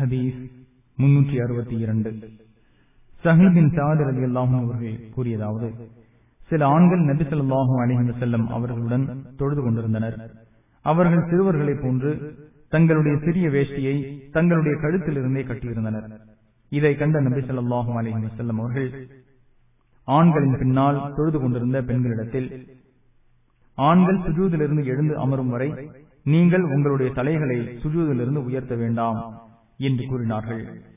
ஹதீஸ் முன்னூற்றி அறுபத்தி இரண்டு சஹிபின் சாதர் அலி அல்லாஹும் அவர்கள் கூறியதாவது சில ஆண்கள் நபி ஸல்லல்லாஹு அலைஹி வஸல்லம் அவர்களுடன் தொழுது கொண்டிருந்தனர் அவர்கள் சிறுவர்களைப் போன்று தங்களுடைய சிறிய வேஷ்டியை தங்களுடைய கழுத்திலிருந்தே கட்டியிருந்தனர் இதை கண்ட நபி ஸல்லல்லாஹு அலைஹி வஸல்லம் அவர்கள் ஆண்களின் பின்னால் தொழுது கொண்டிருந்த பெண்களிடத்தில் ஆண்கள் சுஜூதிலிருந்து எழுந்து அமரும் வரை நீங்கள் உங்களுடைய தலைகளை சுஜூதிலிருந்து உயர்த்த வேண்டாம் என்று கூறினார்கள்